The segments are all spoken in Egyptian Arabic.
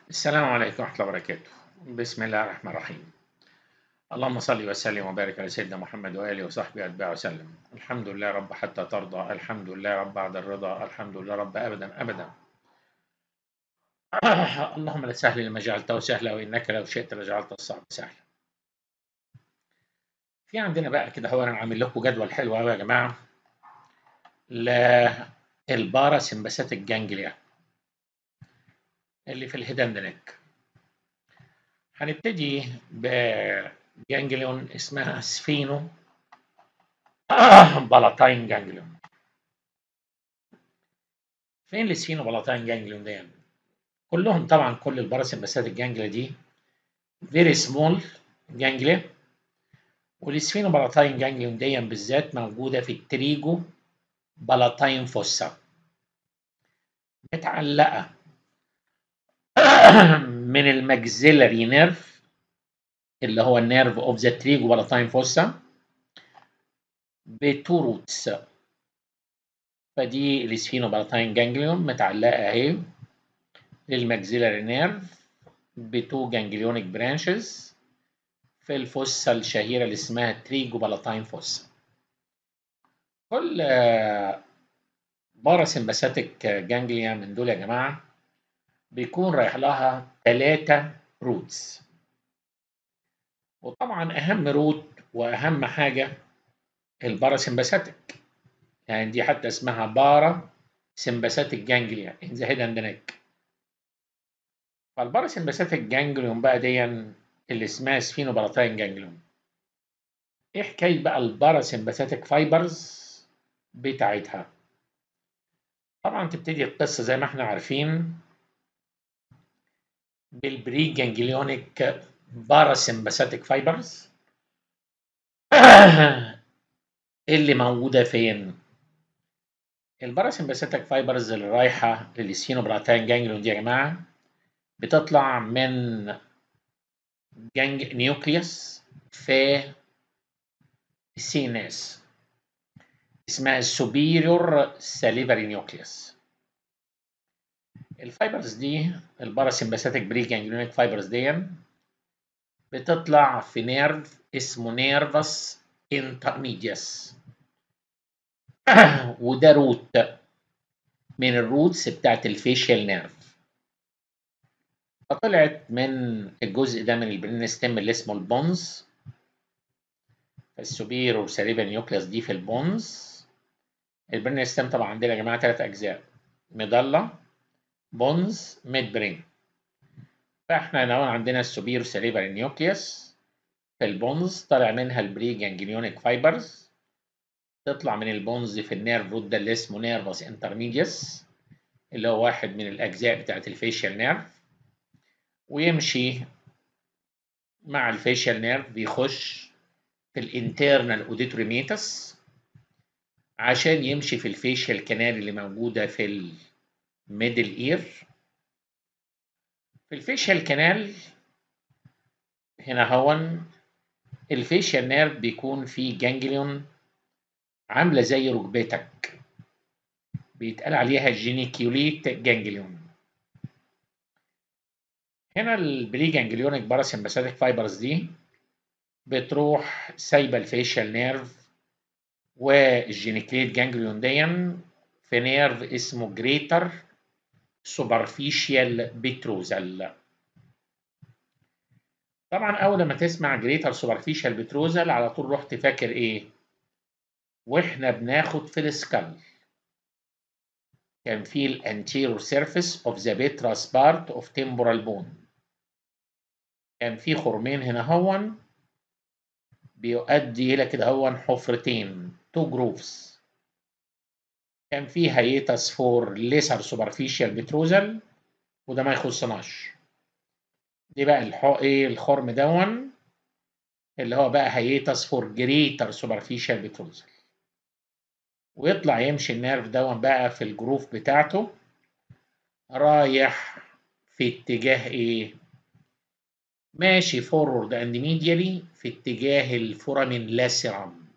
السلام عليكم ورحمة الله وبركاته بسم الله الرحمن الرحيم اللهم صل وسلم وبارك على سيدنا محمد وآله وصحبه أتباعه وسلم الحمد لله رب حتى ترضى الحمد لله رب بعد الرضا الحمد لله رب أبدا أبدا اللهم لا سهل لما جعلته سهلا وإنك لو شئت لجعلت الصعب سهلا في عندنا بقى كده هو أنا عامل لكم جدول حلو أوي يا جماعة للبارا سمباثيك جانجليا اللي في الهيدن نيك هنبتدي بجانجليون اسمها سفينو بلاتاين جانجليون فين السفينو بلاتاين جانجليون دي كلهم طبعا كل الباراسمباثيك جانجليا دي فيري سمول جانجليا والسفينو بلاتاين جانجليون دي بالذات موجوده في التريجو بلاتاين فوسا متعلقه من الماكسيلاري نيرف اللي هو النيرف اوف ذا تريجو بلاتاين فوسا بتو روتس فدي السفينو بلاتاين جانجليون متعلقه اهي للماكسيلاري نيرف بتو جانجليونيك برانشز في الفوسا الشهيره اللي اسمها تريجو بلاتاين فوسا كل باراسمباثيك جانجليا من دول يا جماعه بيكون رايح لها ثلاثة روتس وطبعا أهم روت وأهم حاجة الباراسمباثيك يعني دي حتى اسمها بارا سمباثيك جانجليا in the head and neck فالباراسمباثيك جانجليون بقى دي اللي اسمها سفينوبلاتاين جانجليون ايه حكاية بقى الباراسمباثيك فايبرز بتاعتها طبعا تبتدي القصة زي ما احنا عارفين بالبري جانجليونيك باراسمباثيك فايبرز اللي موجوده فين؟ الباراسمباثيك فايبرز اللي رايحه للسينوبلاتاين جانجليون دي يا جماعه بتطلع من جانج نيوكليوس في السي ان اس اسمها السوبيريور ساليفري نيوكليوس الفايبرز دي الباراسمباثيك بري جانجليونيك فايبرز دي بتطلع في نيرف اسمه نيرفس انترميديس وده روت من الروتس بتاعت الفيشيال نيرف فطلعت من الجزء ده من البرين ستيم اللي اسمه البونز السوبيرو ساليفا نيوكليوس دي في البونز البرين ستيم طبعا عندنا يا جماعه ثلاث اجزاء مضله بونز ميد برين فاحنا لو عندنا السوبير سليفري نيوكليوس في البونز طالع منها البري جانجليونيك فايبرز تطلع من البونز في النيرف روت ده اللي اسمه نيرفس انترميديوس اللي هو واحد من الاجزاء بتاعت الفيشيال نيرف ويمشي مع الفيشيال نيرف بيخش في الانترنال اوديتوري ميتس عشان يمشي في الفيشيال كانال اللي موجوده في الميدل اير في الفيشيال كانال هنا هون الفيشيال نيرف بيكون فيه جانجليون عامله زي ركبتك بيتقال عليها جينيكيوليت جانجليون هنا البري جانجليونيك باراسمباثيك فايبرز دي بتروح سايبه الفيشيال نيرف والجينيكليت جانجليون دي في نيرف اسمه جريتر سوبرفيشيال بتروزل طبعا اول ما تسمع جريتر سوبرفيشيال بتروزل على طول رحت فاكر ايه واحنا بناخد في السكال كان في الانتيرور سيرفيس اوف ذا بيتراس بارت اوف تمبورال بون كان في خرمين هنا هون بيؤدي الى كده هون حفرتين تو جروفز كان في هيتس فور ليسر سوبرفيشال بتروزل وده ما يخصناش دي بقى الحق ايه الخرم دون اللي هو بقى هيتس فور جريتر سوبرفيشال بتروزل ويطلع يمشي النيرف دون بقى في الجروف بتاعته رايح في اتجاه ايه ماشي فورورد اند ميديالي في اتجاه الفورامين لاسيرام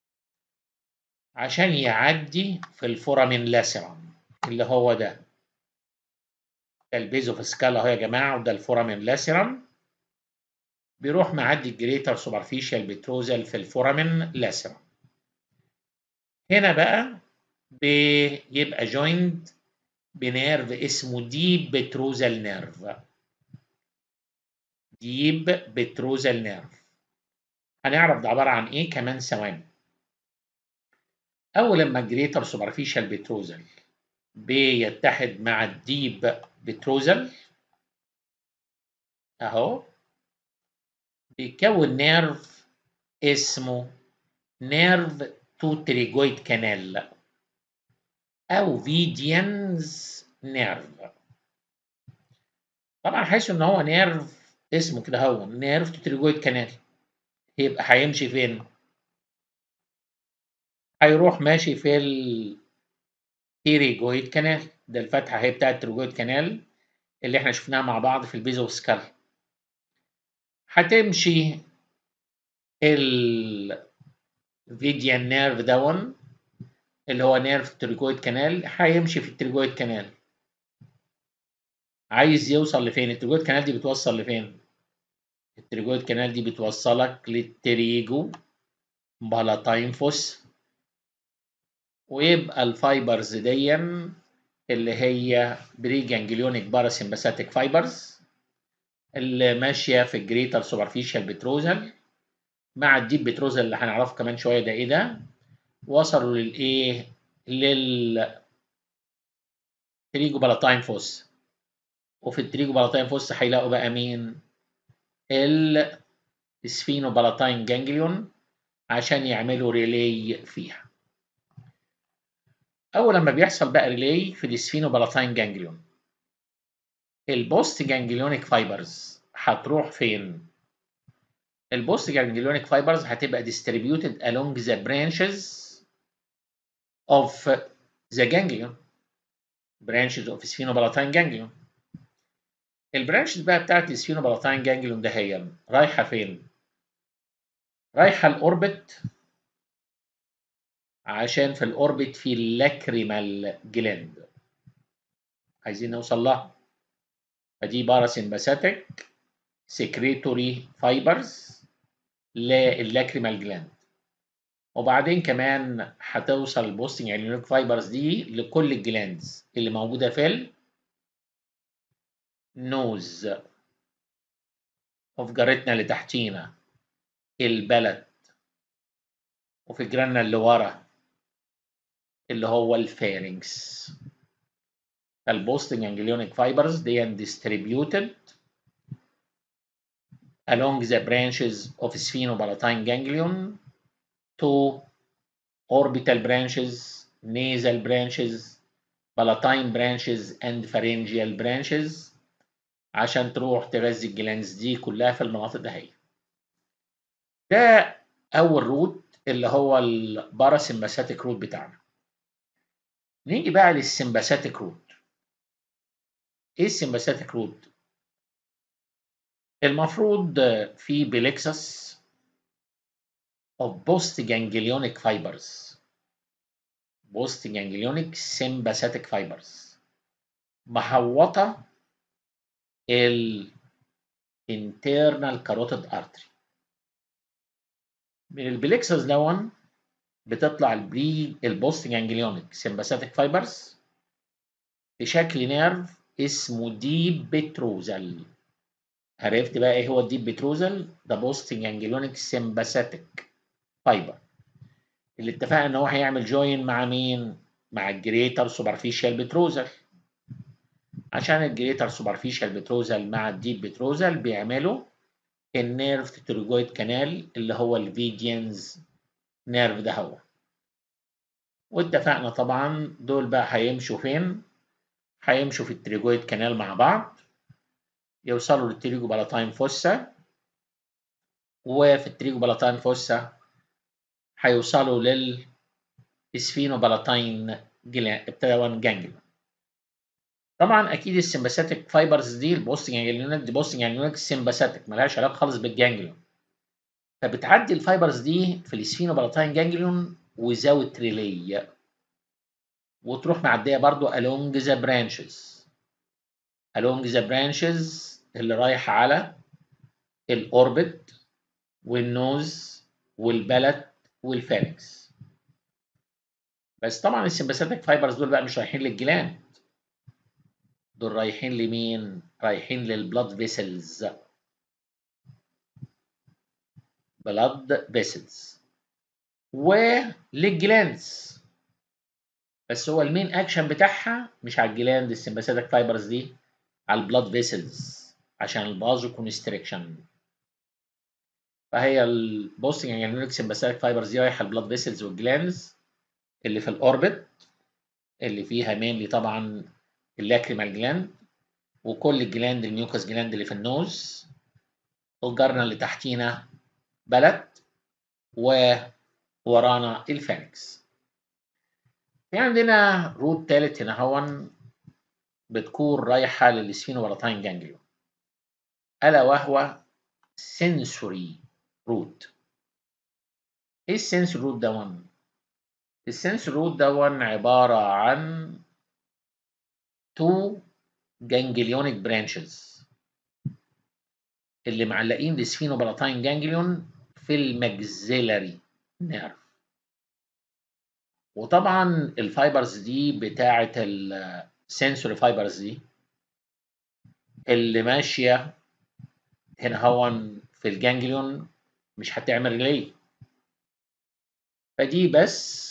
عشان يعدي في الفورامين لاسيرام اللي هو ده ده البيزوفسكال اهو يا جماعه وده الفورامين لاسيرم بيروح معدي الجريتر سوبرفيشال بتروزل في الفورامين لاسيرم هنا بقى بيبقى جويند بنيرف اسمه ديب بتروزال نيرف ديب بتروزال نيرف هنعرف ده عباره عن ايه كمان ثواني اول لما الجريتر سوبرفيشال بتروزل بيتحد مع الديب بتروزل اهو بيكون نيرف اسمه نيرف تو تريجويد كانال او فيديانز نيرف طبعا حيث ان هو نيرف اسمه كده هو نيرف تو تريجويد كانال يبقى هيمشي فين هيروح ماشي في التيريجويد كانال ده الفتحه هي بتاعه التيريجويد كانال اللي احنا شفناها مع بعض في البيزو سكال هتمشي الفيديان نيرف دون اللي هو نيرف التريجويد كانال هيمشي في التريجويد كانال عايز يوصل لفين التريجويد كانال دي بتوصل لفين التريجويد كانال دي بتوصلك للتريجو بالاتاين فوس ويبقى الفايبرز دي اللي هي بري جانجليونيك باراسمباثيك فايبرز اللي ماشيه في الجريتر سوبرفيشال بتروزل مع الديب بتروزل اللي هنعرفه كمان شويه ده ايه ده وصلوا للايه لل تريجو بالاتاين فوس وفي التريجو بالاتاين فوس هيلاقوا بقى مين السفينو بالاتاين جانجليون عشان يعملوا ريلي فيها اول لما بيحصل بقى ريلي في السفينو بالاتاين جانجليون البوست جانجليونيك فايبرز هتروح فين البوست جانجليونيك فايبرز هتبقى distributed along the branches of the ganglion branches of sphenopalatine ganglion البرانشز بقى بتاعت السفينوبالاتاين جانجليون ده هي رايحه فين؟ رايحه الاوربت عشان في الاوربت في اللاكريمال جلاند عايزين نوصل لها فدي باراسمباثيك سكريتوري فايبرز للاكريمال جلاند وبعدين كمان هتوصل البوستنج اليونيك فايبرز دي لكل الجلاندز اللي موجوده في النوز وفي جارتنا اللي تحتينا البلد وفي جيراننا اللي ورا اللي هو الفارنكس البوستنج انجليونيك فايبرز دي distributed along the branches of sphenopalatine ganglion to orbital branches, nasal branches, palatine branches and pharyngeal branches عشان تروح تغذي الجلانز دي كلها في المناطق دهية. ده أول روت اللي هو الباراسمباثيك روت بتاعنا. نيجي بقى للسمباثيك روت. إيه السمباثيك روت؟ المفروض في بلكسس of post ganglionic fibers post ganglionic sympathetic fibers محوطة ال internal carotid artery من البلكسس دون بتطلع البري البوست جانجليونيك سمباثيك فايبرز بشكل نيرف اسمه ديب بتروزل عرفت بقى ايه هو الديب بتروزل ده بوست جانجليونيك سمباثيك فايبر اللي اتفقنا ان هو هيعمل جوين مع مين مع الجريتر سوبرفيشال بتروزل عشان الجريتر سوبرفيشال بتروزل مع الديب بتروزل بيعملوا النيرف تتروجويد كانال اللي هو الفيديانز نيرف ده هو واتفقنا طبعا دول بقى هيمشوا فين هيمشوا في التريجويد كانال مع بعض يوصلوا للتريجو بالاتاين فوسا وفي التريجو بالاتاين فوسا هيوصلوا للسفينو بالاتاين ابتدى جانجليون طبعا اكيد السمباثيك فايبرز دي البوست جانجليونات دي بوست جانجليونات سمباثيك ملهاش علاقه خالص بالجانجليون فبتعدي الفايبرز دي في السفينو بالاتاين جانجليون وزاوت ريلي وتروح معديه برضو along the branches along the branches اللي رايحة على الأوربت والنوز والبلت والفارنكس بس طبعا السمباثيك فايبرز دول بقى مش رايحين للجلاند دول رايحين لمين؟ رايحين للبلاد فيسلز بلاد فيسلز وللجلاندز بس هو المين اكشن بتاعها مش على الجلاند السمباثيك فايبرز دي على البلاد فيسلز عشان البازو كونستريكشن فهي البوستنج يعني سمباثيك فايبرز دي رايحه البلاد فيسلز والجلاندز اللي في الاوربت اللي فيها مينلي طبعا اللاكريمال جلاند وكل الجلاند الميوكس جلاند اللي في النوز الجرنة اللي تحتينا بلد وورانا الفانكس في عندنا روت تالت هنا هون بتكون رايحة للسفينوبلاتين جانجليون ألا وهو sensory روت ايه السنسوري روت دون؟ السنسوري روت دون عبارة عن تو جانجليونيك برانشز اللي معلقين السفينوبلاتين جانجليون في المجزيلاري نيرف وطبعا الفايبرز دي بتاعة السنسوري فايبرز دي اللي ماشية هنا هون في الجانجليون مش هتعمل ريلي فدي بس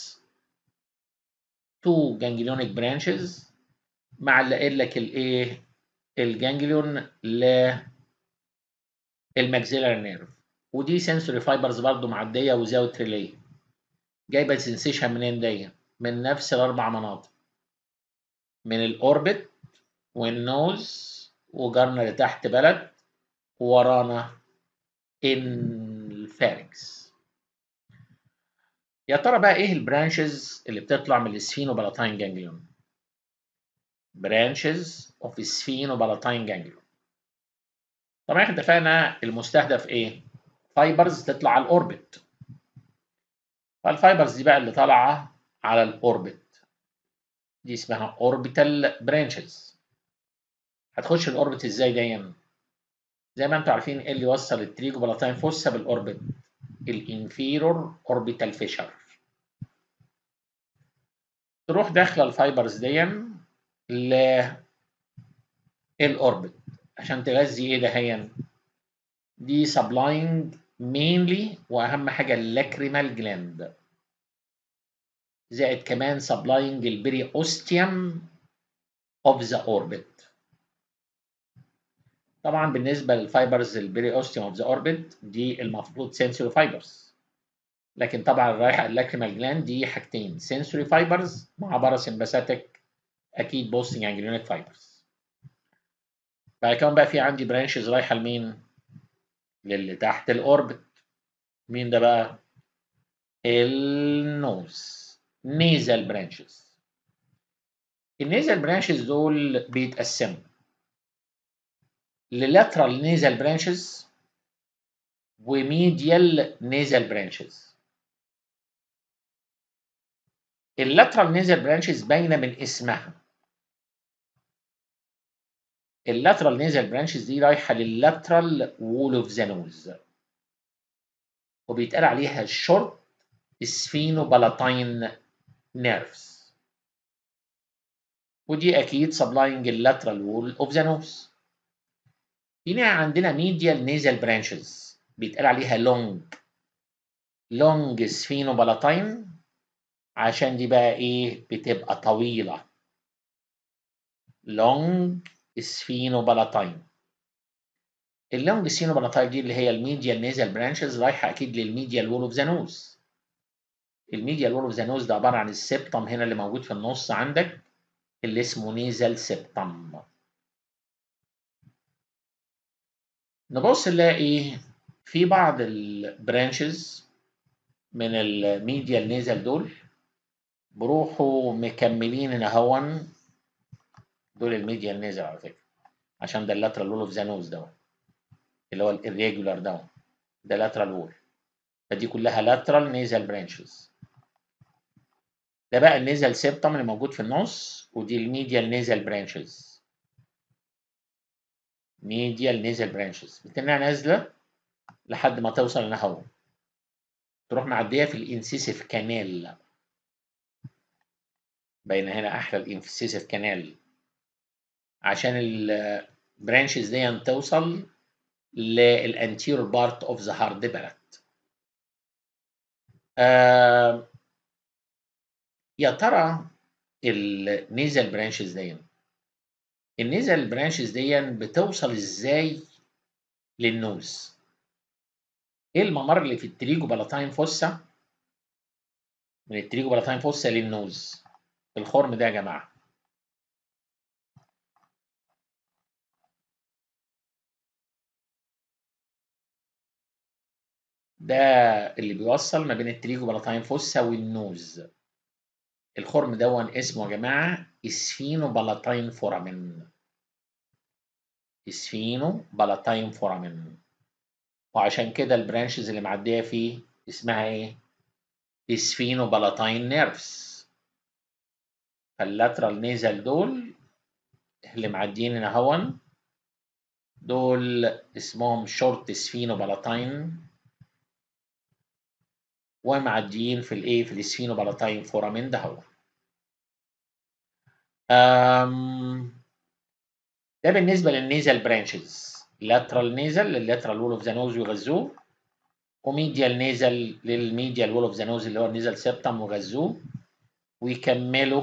تو جانجليونيك برانشز معلقين لك الايه الجانجليون ل الماكسيلاري نيرف ودي سنسوري فايبرز برضو معديه وزاويه ريلي جايبه السنسيشن منين دي من نفس الاربع مناطق من الاوربت والنوز وجارنا لتحت بلد وورانا الفارنكس يا ترى بقى ايه البرانشز اللي بتطلع من السفينوبلاتين جانجليون برانشز اوف سفينوبلاتين جانجليون طبعا احنا اتفقنا المستهدف ايه فايبرز تطلع على الاوربت فالفايبرز دي بقى اللي طالعه على الاوربت دي اسمها اوربيتال برانشز هتخش الاوربت ازاي دايما زي ما انتم عارفين ايه اللي يوصل التريجو بلاتين فوسا بالاوربت الانفيرور اوربيتال فيشر تروح داخله الفايبرز دي للاوربت عشان تغذي ايه دهيا دي سبلاينج مينلي واهم حاجه اللاكريمال جلاند زائد كمان سبلاينج البري اوستيوم اوف ذا اوربت طبعا بالنسبه للفايبرز البري اوستيوم اوف ذا اوربت دي المفروض سنسوري فايبرز لكن طبعا رايحه اللاكريمال جلاند دي حاجتين سنسوري فايبرز مع باراسمباثيك اكيد بوستنج انجليونيك فايبرز بعد كده بقى في عندي برانشز رايحه لمين؟ للي تحت الاوربت مين ده بقى؟ النوز نيزل برانشز النيزل برانشز دول بيتقسموا للاترال نيزل برانشز وميديال نيزل برانشز اللاترال نيزل برانشز باينه من اسمها اللاترال نيزل برانشز دي رايحه لللاترال وول اوف ذا نوز وبيتقال عليها شورت سفينوبالاتين نيرفز ودي اكيد سبلاينج اللاترال وول اوف ذا نوز هنا عندنا ميديال نيزل برانشز بيتقال عليها لونج لونج سفينوبالاتين عشان دي بقى ايه بتبقى طويله لونج سفينوبالاتين اللونج سفينوبالاتين دي اللي هي الميديال نيزل برانشز رايحه اكيد للميديال وول اوف ذا نوز الميديال وول اوف ذا نوز ده عباره عن السبتم هنا اللي موجود في النص عندك اللي اسمه نيزل سبتم نبص نلاقي في بعض البرانشز من الميديال نيزل دول بروحوا مكملين هنا هون دول الميديال نيزل على فكره عشان ده اللاترال وول اوف ذا نوز دوت اللي هو الريجولار داون ده لاترال وول فدي كلها لاترال نيزل برانشز ده بقى النيزل سيبتم اللي موجود في النص ودي الميديال نيزل برانشز ميديال نيزل برانشز بتنها نازله لحد ما توصل هنا اهو تروح معديه في الانسيسيف كانال باينه هنا احلى الانسيسيف كانال عشان البرانشز دي توصل للانتير بارت اوف ذا هارد بلت آه يا ترى النيزل برانشز دي النيزل برانشز دي بتوصل ازاي للنوز ايه الممر اللي في التريجو بلاتاين فوسا من التريجو بلاتاين فوسا للنوز الخرم ده يا جماعه ده اللي بيوصل ما بين التريجو بلاتاين فوسا والنوز الخرم دون اسمه يا جماعه اسفينو بلاتاين فورامين اسفينو بلاتاين فورامين وعشان كده البرانشز اللي معديه فيه اسمها ايه اسفينو بلاتاين نيرفز فاللاترال نيزل دول اللي معديين هنا هون دول اسمهم شورت سفينو بلاتاين ومعديين في الايه في السفينو بلاتاين فورامين ده هو ده بالنسبه للنيزل برانشز لاترال نيزل لللاترال وول اوف ذا نوز ويغذوه وميديال نيزل للميديال وول اوف ذا نوز اللي هو النيزل سيبتم وغذوه ويكملوا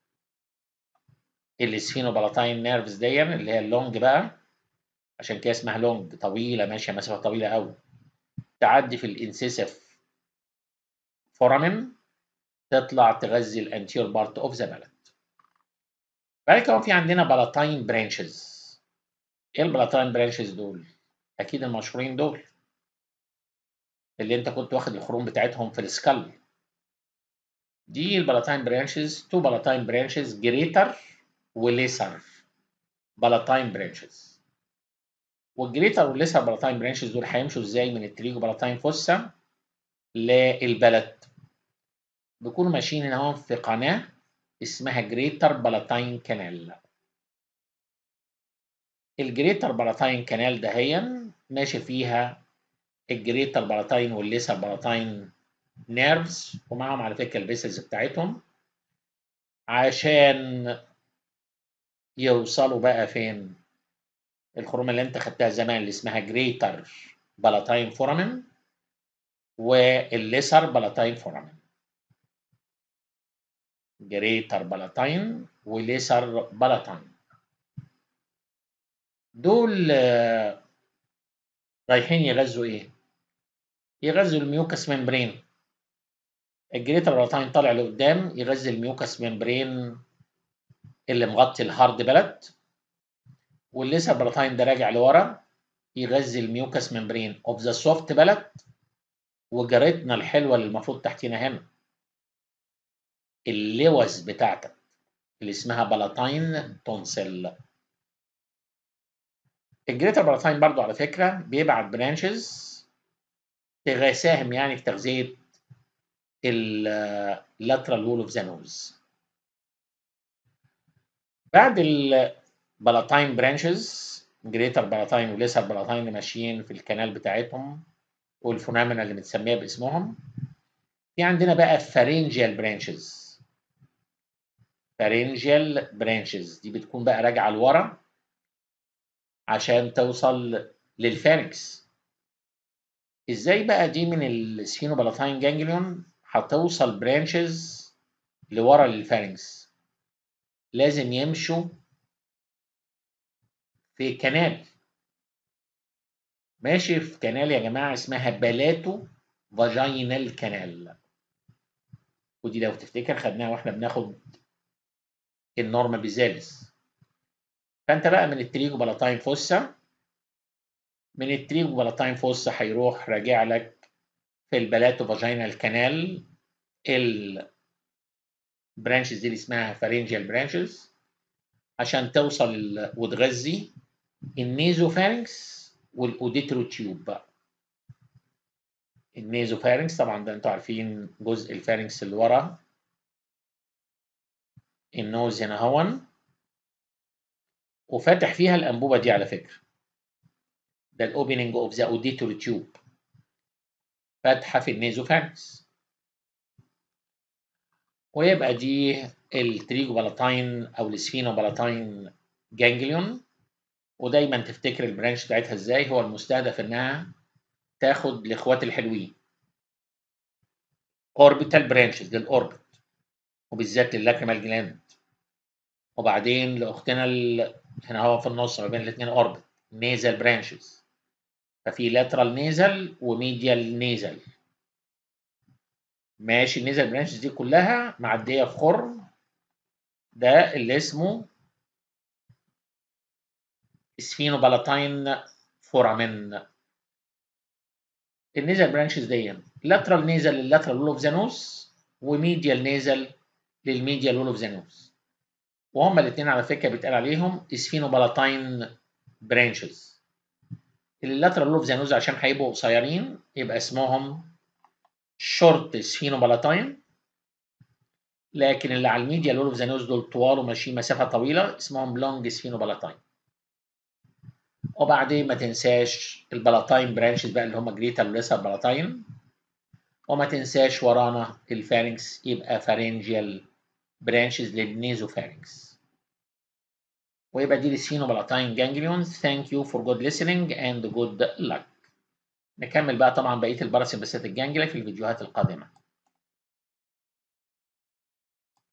السفينو بلاتاين نيرفز دي اللي هي اللونج بقى عشان كده اسمها لونج طويله ماشيه مسافه طويله قوي تعدي في الانسيسيف فورامين تطلع تغذي الانتير بارت اوف ذا بلد بعد كده في عندنا بلاتاين برانشز ايه البلاتاين برانشز دول اكيد المشهورين دول اللي انت كنت واخد الخروم بتاعتهم في السكال دي البلاتاين برانشز تو بلاتاين برانشز جريتر وليسر بلاتاين برانشز والجريتر والليسر بلاتاين برانشز دول هيمشوا ازاي من التريجو بلاتاين فوسا للبلد بيكونوا ماشيين هنا في قناه اسمها جريتر بلاتاين كانال الجريتر بلاتاين كانال دهيا ماشي فيها الجريتر بلاتاين والليسر بلاتاين نيرفز ومعهم على فكره الفيسلز بتاعتهم عشان يوصلوا بقى فين الخروم اللي انت خدتها زمان اللي اسمها جريتر بلاتاين فورامين والليسر بلاتاين فورامين جريتر بلاتاين وليسر بلاتاين دول رايحين يغذوا ايه يغذوا الميوكس ممبرين الجريتر بلاتاين طالع لقدام يغذي الميوكس ممبرين اللي مغطي الهارد بلد والليسر بلاتاين ده راجع لورا يغذي الميوكس ممبرين اوف ذا سوفت بلد وجارتنا الحلوه اللي المفروض تحتينا هنا اللوز بتاعتك اللي اسمها بلاتاين تونسل الجريتر بلاتاين برضو على فكره بيبعت برانشز تساهم يعني في تغذيه اللاترال وول اوف ذا نوز بعد البلاتاين برانشز جريتر بلاتاين وليسر بلاتاين اللي ماشيين في الكنال بتاعتهم والفونامنا اللي متسميه باسمهم في عندنا بقى فارينجيال برانشز فارينجيال برانشز دي بتكون بقى راجعه لورا عشان توصل للفارنكس ازاي بقى دي من السفينوبلاتاين جانجليون هتوصل برانشز لورا للفارنكس لازم يمشوا في كنال ماشي في كنال يا جماعه اسمها بلاتو فاجينال كانال ودي لو تفتكر خدناها واحنا بناخد النورما بيزالس فانت بقى من التريجو بلاتاين فوسا من التريجو بلاتاين فوسا هيروح راجع لك في البلاتو فاجينال كانال البرانشز دي اللي اسمها فارينجيال برانشز عشان توصل وتغذي النيزوفارنكس والاوديترو تيوب بقى النيزوفارنكس طبعا ده انتوا عارفين جزء الفارنكس اللي ورا النوز هنا هون وفاتح فيها الانبوبه دي على فكره ده الاوبننج اوف ذا اوديتوري تيوب فتحه في النيزوفارنكس ويبقى دي التريجو بالاتاين او السفينو بالاتاين جانجليون ودايما تفتكر البرانش بتاعتها ازاي هو المستهدف انها تاخد الاخوات الحلوين اوربيتال برانشز للاوربت وبالذات للاكريمال جلاند وبعدين لاختنا ال... هنا هو في النص ما بين الاثنين اوربت نيزل برانشز ففي لاترال نيزل وميديال نيزل ماشي النيزل برانشز دي كلها معديه في خرم ده اللي اسمه سفينوبالاتاين فورامين النيزل برانشز دي لاترال نيزل لللاترال وول اوف ذا نوز وميديال نيزل للميديال وول اوف ذا نوز وهما الاثنين على فكره بيتقال عليهم سفينوبالاتاين برانشز اللاترال وول اوف ذا نوز عشان هيبقوا قصيرين يبقى اسمهم شورت سفينوبالاتاين لكن اللي على الميديال وول اوف ذا نوز دول طوال وماشيين مسافه طويله اسمهم لونج سفينوبالاتاين وبعدين ما تنساش البلاتاين برانشز بقى اللي هم جريتال وليسر بلاتاين وما تنساش ورانا الفارنكس يبقى فارنجيال برانشز للنيزوفارنكس ويبقى دي السينوبلاتاين جانجليونز ثانك يو فور جود listening and good luck نكمل بقى طبعا بقيه الباراسمبثيتك جانجليا في الفيديوهات القادمه